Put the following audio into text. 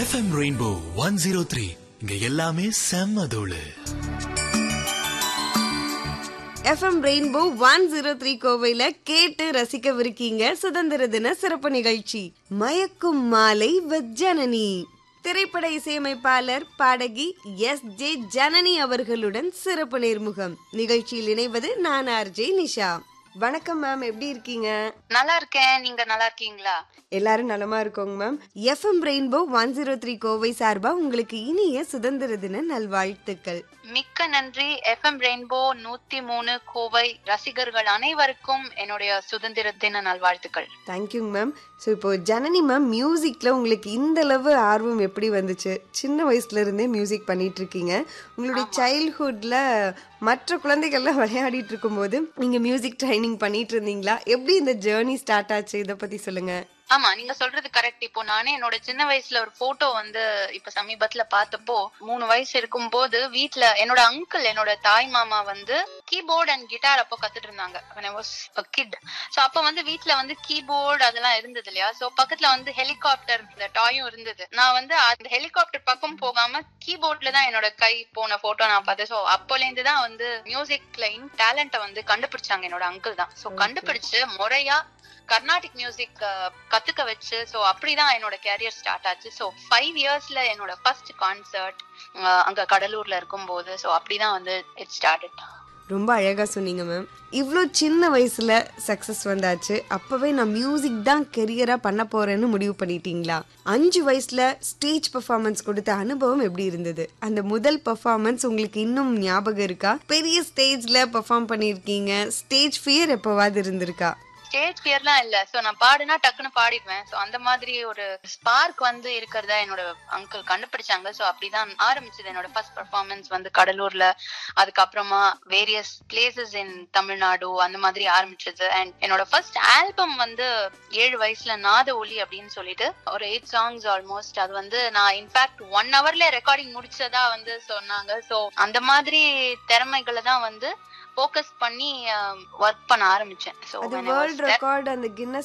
FM rainbow one zero three இங்க எல்லாமே செம்ம தோளு FM rainbow one zero three கோவையில கேட்டு ரசிக்கவிருக்கீங்க சுதந்திர தின சிறப்பு நிகழ்ச்சி மயக்கும் மாலை வித் ஜனனி திரைப்பட இசையமைப்பாளர் பாடகி எஸ் ஜே ஜனனி அவர்களுடன் சிறப்பு நேர்முகம் நிகழ்ச்சியில் இணைவது நான் ஆர்ஜே நிஷா வணக்கம் மேம் எப்படி இருக்கீங்க நல்லா இருக்கேன் நீங்க நல்லா இருக்கீங்களா எல்லாரும் நலமா இருக்கோங்க ma'am FM rainbow one zero three Kovai சார்பா உங்களுக்கு இனிய சுதந்திர தின நல்வாழ்த்துக்கள் மிக்க நன்றி எஃப்எம் ரெயின்போ நூத்தி மூணு கோவை ரசிகர்கள் அனைவருக்கும் என்னுடைய சுதந்திர தின நல்வாழ்த்துக்கள் தேங்க்யூங்க மேம் ஸோ இப்போ ஜனனி மேம் மியூசிக்ல உங்களுக்கு இந்த அளவு ஆர்வம் எப்படி வந்துச்சு சின்ன வயசுல இருந்தே மியூசிக் பண்ணிட்டு இருக்கீங்க உங்களுடைய சைல்ட்ஹுட்ல மற்ற குழந்தைகள்லாம் விளையாடிட்டு இருக்கும்போது நீங்க மியூசிக் ட்ரைனிங் பண்ணிட்டு இருந்தீங்களா எப்படி இந்த ஜேர்னி ஸ்டார்ட் ஆச்சு இதை பத்தி சொல்லுங்க ஆமா நீங்க சொல்றது கரெக்ட் இப்போ நானே என்னோட சின்ன வயசுல ஒரு போட்டோ வந்து இப்ப சமீபத்துல பார்த்தப்போ மூணு வயசு இருக்கும்போது வீட்ல என்னோட அங்கிள் என்னோட தாய் மாமா வந்து கீபோர்ட் அண்ட் கிட்டார் அப்போ கத்துட்டு இருந்தாங்க when I was a kid so அப்ப வந்து வீட்ல வந்து கீபோர்டு அதெல்லாம் இருந்தது இல்லையா சோ பக்கத்துல வந்து ஹெலிகாப்டர் இந்த டாயும் இருந்தது நான் வந்து அந்த ஹெலிகாப்டர் பக்கம் போகாம கீபோர்ட்ல தான் என்னோட கை போன போட்டோ நான் பார்த்தேன் சோ அப்போல இருந்து தான் வந்து மியூசிக்ல டேலண்ட்டை வந்து கண்டுபிடிச்சாங்க என்னோட அங்கிள் தான் சோ கண்டுபிடிச்சு முறையா கர்நாடிக் மியூசிக் கத்துக்க வச்சு ஸோ அப்படிதான் என்னோட கேரியர் ஸ்டார்ட் ஆச்சு ஸோ ஃபைவ் இயர்ஸ்ல என்னோட ஃபர்ஸ்ட் கான்சர்ட் அங்க கடலூர்ல இருக்கும்போது ஸோ அப்படிதான் வந்து இட் ஸ்டார்டட் ரொம்ப அழகா சொன்னீங்க மேம் இவ்வளோ சின்ன வயசுல சக்சஸ் வந்தாச்சு அப்பவே நான் மியூசிக் தான் கெரியரா பண்ண போறேன்னு முடிவு பண்ணிட்டீங்களா அஞ்சு வயசுல ஸ்டேஜ் பெர்ஃபார்மன்ஸ் கொடுத்த அனுபவம் எப்படி இருந்தது அந்த முதல் பெர்ஃபார்மன்ஸ் உங்களுக்கு இன்னும் ஞாபகம் இருக்கா பெரிய ஸ்டேஜ்ல பெர்ஃபார்ம் பண்ணியிருக்கீங்க ஸ்டேஜ் ஃபியர் எப்பவாவது இருந்திருக்கா ஸ்டேஜ் ஃபியர்லாம் இல்ல சோ நான் பாடுனா டக்குன்னு பாடிடுவேன் சோ அந்த மாதிரி ஒரு ஸ்பார்க் வந்து இருக்கிறதா என்னோட அங்கிள் கண்டுபிடிச்சாங்க சோ அப்படிதான் ஆரம்பிச்சது என்னோட ஃபர்ஸ்ட் பெர்ஃபார்மன்ஸ் வந்து கடலூர்ல அதுக்கப்புறமா வேரியஸ் பிளேசஸ் இன் தமிழ்நாடு அந்த மாதிரி ஆரம்பிச்சது அண்ட் என்னோட ஃபர்ஸ்ட் ஆல்பம் வந்து ஏழு வயசுல நாத ஒலி அப்படின்னு சொல்லிட்டு ஒரு எயிட் சாங்ஸ் ஆல்மோஸ்ட் அது வந்து நான் இன்ஃபேக்ட் ஒன் ஹவர்ல ரெக்கார்டிங் முடிச்சதா வந்து சொன்னாங்க சோ அந்த மாதிரி திறமைகளை தான் வந்து ஃபோக்கஸ் பண்ணி ஒர்க் பண்ண ஆரம்பிச்சேன் ஸோ அது வேர்ல்ட் ரெக்கார்ட் அந்த கின்னஸ்